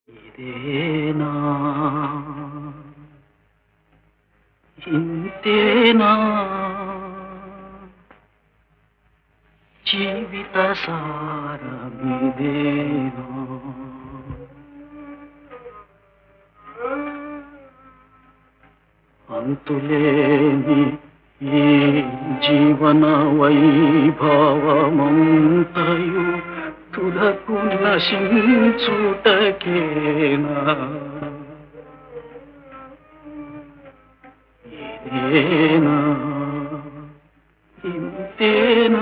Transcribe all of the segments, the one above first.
ఇదేనా ఇంతేనా జీవిత సారమిదేనా అంతులేని ఈ జీవన వైభవమంతయు తుదకు నశించుటకేనా ఇదేనా ఇంతేనా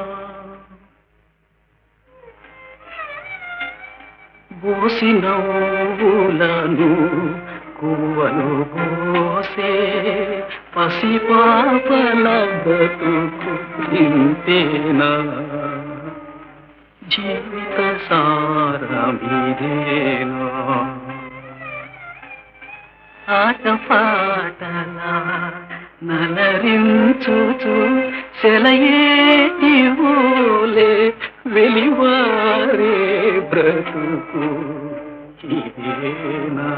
బోసి నవ్వులను కువలు బోసే పసి పాపల బతుకు ఇంతేనా జీవిత సారమిదేనా ఆటపాటల నలరించుచు సెలయేటివోలే వెలివారే బ్రతుకు ఇదేనా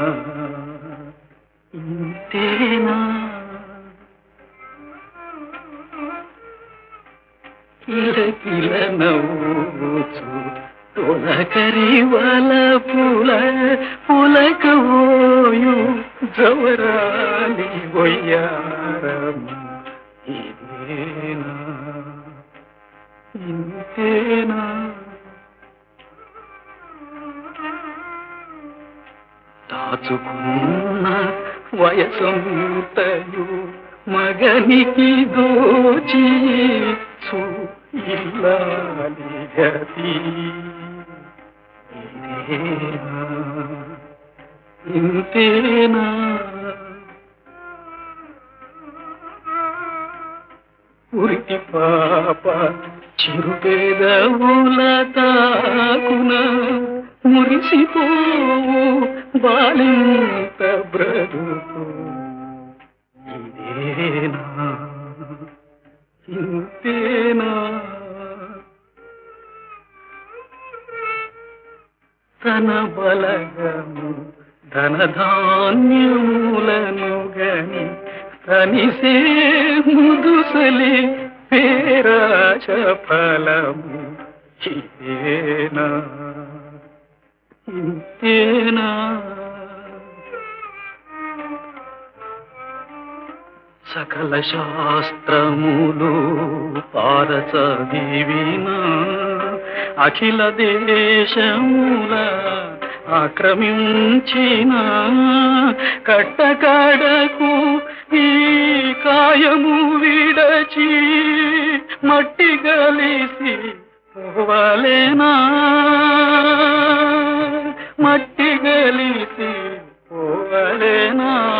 ఇంతేనా కిలకిల నవ్వుచు తొలకరి వల పుల పులకవోయు జవరాలి వయ్యారం ఇదేనా ఇంతేనా దాచుకున్న వయసంతయు మగనికి దోచి చూ ఇల్లాలి గతి ఇదేనా ఇంతేనా ఉరికి పాప చిరుపేదవుల తాకున మురిసిపోవు బాలింత బ్రతుకు ఇదేనా ఇంతేనా తన బలగము ధనధాన్యములను గని తనిసే ముదుసలి పేరాశ ఫలము ఇదేనా ఇంతేనా సకల శాస్త్రములు పారచదివిన అఖిల దేశముల ఆక్రమించిన కట్టకడకు ఈ కాయము విడచి మట్టి గలిసి పోవలేనా మట్టి గలిసి పోవలేనా